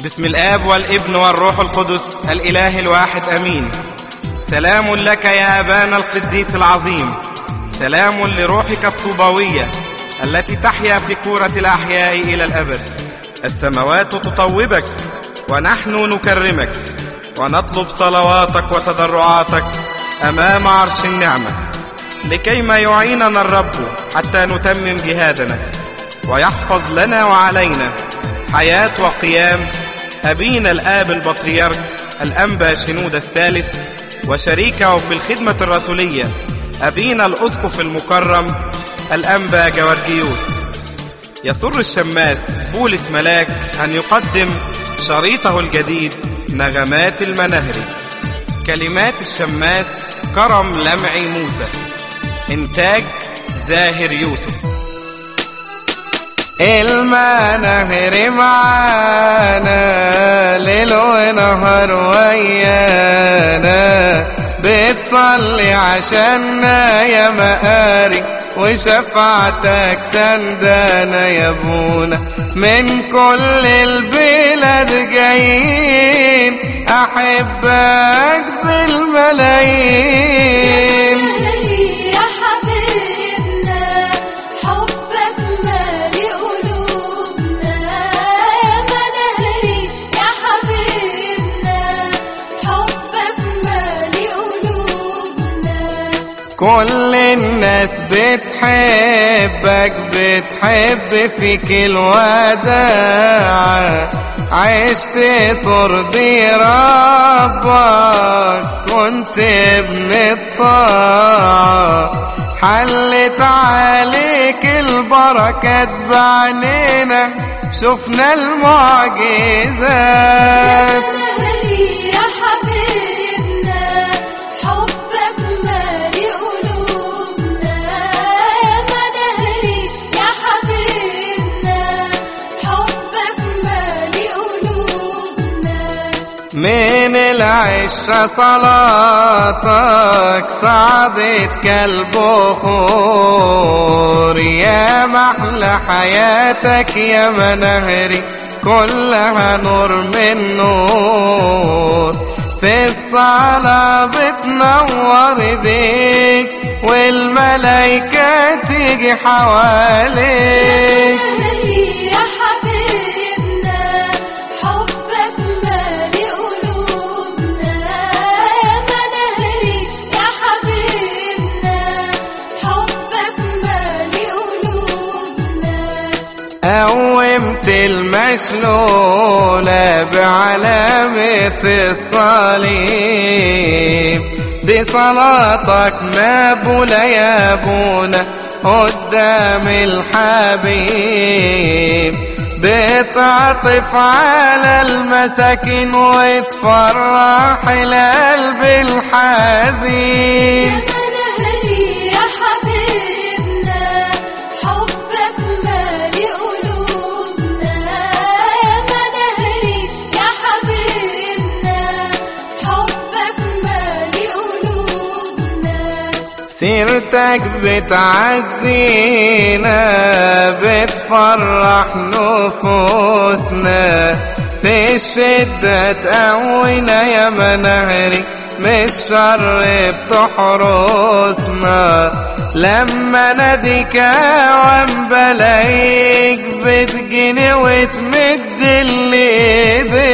بسم الآب والابن والروح القدس الإله الواحد أمين سلام لك يا أبانا القديس العظيم سلام لروحك الطوباوية التي تحيا في كورة الأحياء إلى الأبد السماوات تطوبك ونحن نكرمك ونطلب صلواتك وتضرعاتك أمام عرش النعمة لكيما يعيننا الرب حتى نتمم جهادنا ويحفظ لنا وعلينا حياة وقيام أبينا الآب البطريرك الأنبا شنود الثالث وشريكه في الخدمة الرسولية أبينا الأسقف المكرم الأنبا جورجيوس يسر الشماس بولس ملاك أن يقدم شريطه الجديد نغمات المناهري كلمات الشماس كرم لمعي موسى إنتاج زاهر يوسف المناهر معانا ليل ونهار ويانا بتصلي عشاننا يا مقاري وشفاعتك سندانا يا ابونا من كل البلاد جايين احبك بالملايين يا حبيبنا حبك مالي قلوبنا يا منهري يا حبيبنا حبك مالي قلوبنا كل الناس بتحبك بتحب فيك الوداع عشت ترضي ربك كنت ابن الطاعة حلت عليك البركات بعنينا شفنا المعجزات منهري يا حبيبنا حبك مالي قلوبنا يا منهري يا حبيبنا حبك مالي قلوبنا من العشة صلاتك صعدت كالبخور يا محلى حياتك يا منهري كلها نور من نور في الصلاة بتنور ايديك والملايكة تيجي حواليك منهري يا حبيبنا حبك مالي قلوبنا يا منهري يا حبيبنا حبك مالي قلوبنا قومت المشلولة بعلامة الصليب دي صلاتك مقبولة يا ابونا قدام الحبيب بتعطف على المساكين وتفرح القلب الحزين منهري يا حبيبنا حبك مالي قلوبنا يا منهري يا حبيبنا حبك مالي قلوبنا سيرتك بتعزينا بتفرح نفوسنا في الشدة تقوينا يا منهري مش شر بتحرسنا لما ناديك وان بلاقيك بتجيني وتمد اللي ايديك